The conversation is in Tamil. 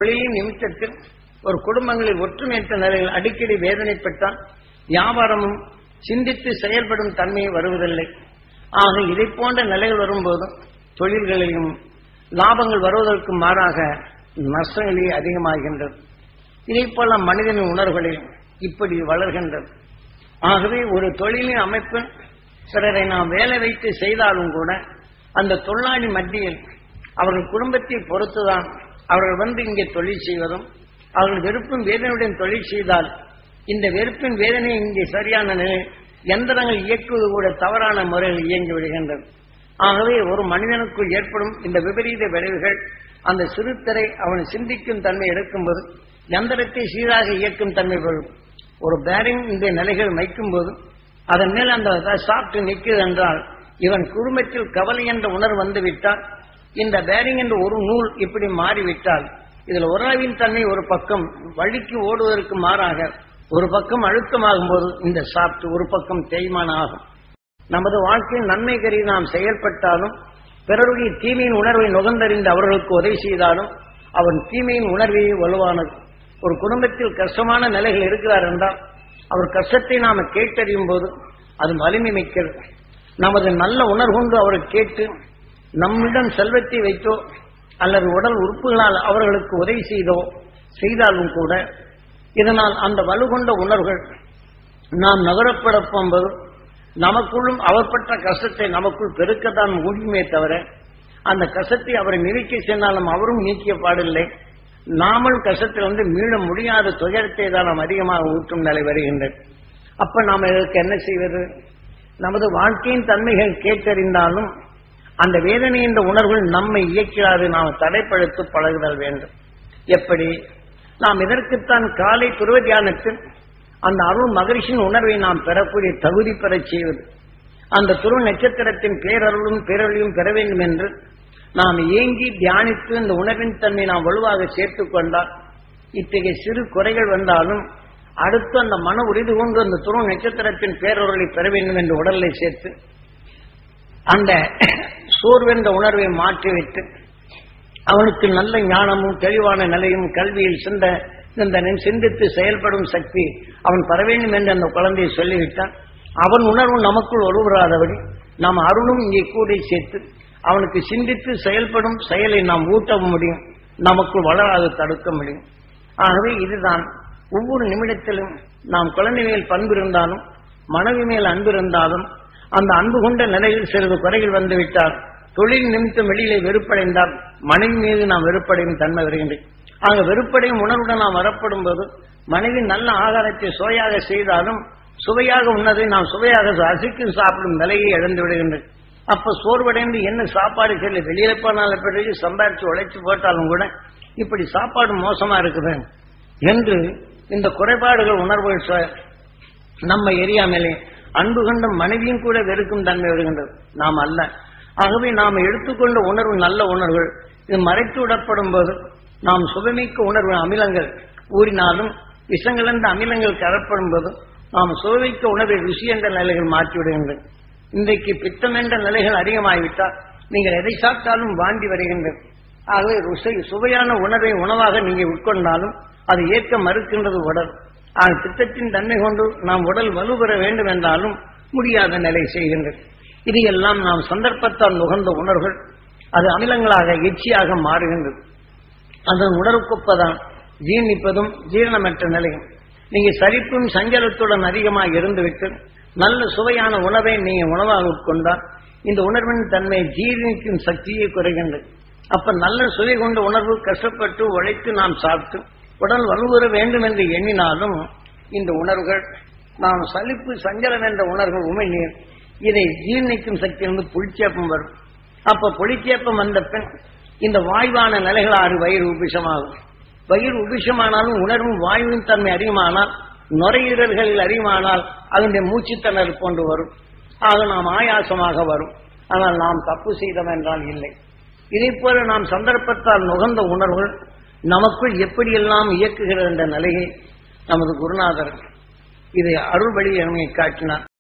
தொழிலின் நிமித்தத்தில் ஒரு குடும்பங்களில் ஒற்றுமையற்ற நிலையில் அடிக்கடி வேதனைப்பட்டால் வியாபாரமும் சிந்தித்து செயல்படும் தன்மை வருவதில்லை ஆக இதை போன்ற நிலைகள் வரும்போது தொழில்களிலும் லாபங்கள் வருவதற்கு மாறாக நஷ்டங்களே அதிகமாகின்றது இதை போல மனிதனின் உணர்வுகளில் இப்படி வளர்கின்றது ஆகவே ஒரு தொழிலின் அமைப்பு பிறரை நாம் வேலை வைத்து செய்தாலும் கூட அந்த தொழிலாளி மத்தியில் அவர்கள் குடும்பத்தை பொறுத்துதான் அவர்கள் வந்து இங்கே தொழில் செய்வதும் அவர்கள் வெறுப்பும் வேதனையுடன் தொழில் செய்தால் இந்த வெறுப்பின் வேதனை இங்கே சரியான நிலை எந்திரங்கள் இயக்குவது கூட தவறான முறையில் இயங்கி விடுகின்றது ஆகவே ஒரு மனிதனுக்குள் ஏற்படும் இந்த விபரீத விளைவுகள் அந்த சிறுத்தரை அவன் சிந்திக்கும் தன்மை எடுக்கும்போது எந்திரத்தை சீராக இயக்கும் தன்மை வரும் ஒரு பேரிங் இந்த நிலைகள் வைக்கும்போது அதன் மேல் அந்த சாப்பிட்டு நிற்குது என்றால் இவன் குடும்பத்தில் கவலை என்ற உணர்வு வந்துவிட்டால் இந்த பேரிங் என்ற ஒரு நூல் இப்படி மாறிவிட்டால் இதில் உறவின் தன்மை ஒரு பக்கம் வழிக்கு ஓடுவதற்கு மாறாக ஒரு பக்கம் அழுத்தமாகும் போது இந்த சாப்பிட்டு ஒரு பக்கம் தேய்மானம் ஆகும் நமது வாழ்க்கையில் நன்மை கருதி நாம் செயல்பட்டாலும் பிறருடைய தீமையின் உணர்வை நுகர்ந்தறிந்து அவர்களுக்கு உதவி செய்தாலும் அவன் தீமையின் உணர்வே வலுவானது ஒரு குடும்பத்தில் கஷ்டமான நிலைகள் இருக்கிறார் என்றால் அவர் கஷ்டத்தை நாம கேட்டறியும் போது அது வலிமை மிக்கிறது நமது நல்ல உணர்வுண்டு அவரை கேட்டு நம்மிடம் செல்வத்தை வைத்தோ அல்லது உடல் உறுப்புகளால் அவர்களுக்கு உதவி செய்தோ செய்தாலும் கூட இதனால் அந்த வலுகொண்ட உணர்வுகள் நாம் நகரப்பட போகும்போது நமக்குள்ளும் அவர் பட்ட கஷ்டத்தை நமக்குள் பெருக்கத்தான் முடியுமே தவிர அந்த கஷ்டத்தை அவரை நிறுத்தி சென்றாலும் அவரும் நீக்கிய பாடில்லை நாமல் கஷ்டத்தில் வந்து மீள முடியாத துயரத்தை தான் நாம் அதிகமாக ஊற்றும் நிலை வருகின்றது அப்ப நாம் இதற்கு என்ன செய்வது நமது வாழ்க்கையின் தன்மைகள் கேட்டறிந்தாலும் அந்த வேதனை என்ற உணர்வுகள் நம்மை இயக்கிறாது நாம் தடைப்படுத்த பழகுதல் வேண்டும் எப்படி நாம் இதற்குத்தான் காலை துருவ தியானத்தில் அந்த அருள் மகரிஷின் உணர்வை நாம் பெறக்கூடிய தகுதி பெறச் செய்வது அந்த துருவ நட்சத்திரத்தின் பேரருளும் பேரொழியும் பெற வேண்டும் என்று நாம் ஏங்கி தியானித்து இந்த உணர்வின் தன்மை நாம் வலுவாக சேர்த்துக் கொண்டால் இத்தகைய சிறு குறைகள் வந்தாலும் அடுத்து அந்த மன உறுதி கொண்டு அந்த துருவ நட்சத்திரத்தின் பேரொருளை பெற வேண்டும் என்று உடலை சேர்த்து அந்த சோர்வென்ற உணர்வை மாற்றிவிட்டு அவனுக்கு நல்ல ஞானமும் தெளிவான நிலையும் கல்வியில் சிந்த சிந்தனையும் சிந்தித்து செயல்படும் சக்தி அவன் பெற வேண்டும் என்று அந்த குழந்தையை சொல்லிவிட்டான் அவன் உணர்வு நமக்குள் ஒருவராதபடி நாம் அருளும் இங்கே கூட சேர்த்து அவனுக்கு சிந்தித்து செயல்படும் செயலை நாம் ஊட்டவும் முடியும் நமக்குள் வளராது தடுக்க முடியும் ஆகவே இதுதான் ஒவ்வொரு நிமிடத்திலும் நாம் குழந்தை மேல் பண்பு இருந்தாலும் மனைவி மேல் அன்பு இருந்தாலும் அந்த அன்பு கொண்ட நிலையில் சிறிது குறைகள் வந்துவிட்டால் தொழில் நிமித்தம் வெளியிலே வெறுப்படைந்தால் மனைவி மீது நாம் வெறுப்படையும் தன்மை வருகின்றது ஆக வெறுப்படையும் உணர்வுடன் நாம் வரப்படும் போது மனைவி நல்ல ஆகாரத்தை சுவையாக செய்தாலும் சுவையாக உண்ணதை நாம் சுவையாக அசிக்கு சாப்பிடும் நிலையை இழந்து விடுகின்றது அப்ப சோர்வடைந்து என்ன சாப்பாடு சொல்லி வெளியில போனால பிறகு சம்பாரிச்சு உழைச்சு போட்டாலும் கூட இப்படி சாப்பாடு மோசமா இருக்குது என்று இந்த குறைபாடுகள் உணர்வுகள் சொ- நம்ம எரியாமலே அன்பு கொண்ட மனைவியும் கூட வெறுக்கும் தன்மை வருகின்றது நாம் அல்ல ஆகவே நாம் எடுத்துக்கொண்ட உணர்வு நல்ல உணர்வுகள் இது மறைத்து விடப்படும் போது நாம் சுகமிக்க உணர்வு அமிலங்கள் ஊறினாலும் விஷங்கலந்த அமிலங்கள் கலப்படும் போது நாம் சுவைக்க உணவை ருசி என்ற நிலைகள் மாற்றி விடுகின்றது இன்றைக்கு பித்தம் என்ற நிலைகள் அதிகமாகிவிட்டால் நீங்கள் எதை சாப்பிட்டாலும் வாண்டி வருகின்றது ஆகவே ருசி சுவையான உணவை உணவாக நீங்கள் உட்கொண்டாலும் அது ஏற்க மறுக்கின்றது உடல் ஆக பித்தத்தின் தன்மை கொண்டு நாம் உடல் வலுப்பெற வேண்டும் என்றாலும் முடியாத நிலை செய்கின்றது இது எல்லாம் நாம் சந்தர்ப்பத்தால் நுகர்ந்த உணர்வுகள் அது அமிலங்களாக எச்சியாக மாறுகின்றது அதன் உணர்வுக்கொப்பதான் ஜீர்ணிப்பதும் ஜீரணமற்ற நிலையும் நீங்க சலிப்பும் சஞ்சலத்துடன் அதிகமாக இருந்துவிட்டு நல்ல சுவையான உணவை நீங்க உணவாக உட்கொண்டால் இந்த உணர்வின் தன்மை ஜீரணிக்கும் சக்தியை குறைகின்றது அப்ப நல்ல சுவை கொண்ட உணர்வு கஷ்டப்பட்டு உழைத்து நாம் சாப்பிட்டு உடல் வலுவுற வேண்டும் என்று எண்ணினாலும் இந்த உணர்வுகள் நாம் சலிப்பு சஞ்சலம் என்ற உணர்வு உமிழ்நீர் இதை ஜீர்ணிக்கும் சக்தி வந்து புளிச்சேப்பம் வரும் அப்ப புளிச்சேப்பம் வந்த பின் இந்த வாய்வான நிலைகள் ஆறு வயிறு உபிஷமாகும் வயிறு உபிஷமானாலும் உணர்வும் வாயுவின் தன்மை அதிகமானால் நுரையீரல்களில் அதிகமானால் அதனுடைய மூச்சுத்திணறல் போன்று வரும் ஆக நாம் ஆயாசமாக வரும் ஆனால் நாம் தப்பு செய்தோம் என்றால் இல்லை இதை போல நாம் சந்தர்ப்பத்தால் நுகர்ந்த உணர்வுகள் நமக்குள் எப்படியெல்லாம் இயக்குகிறது என்ற நிலையை நமது குருநாதர் இதை அருள் வழி எண்ணை காட்டினார்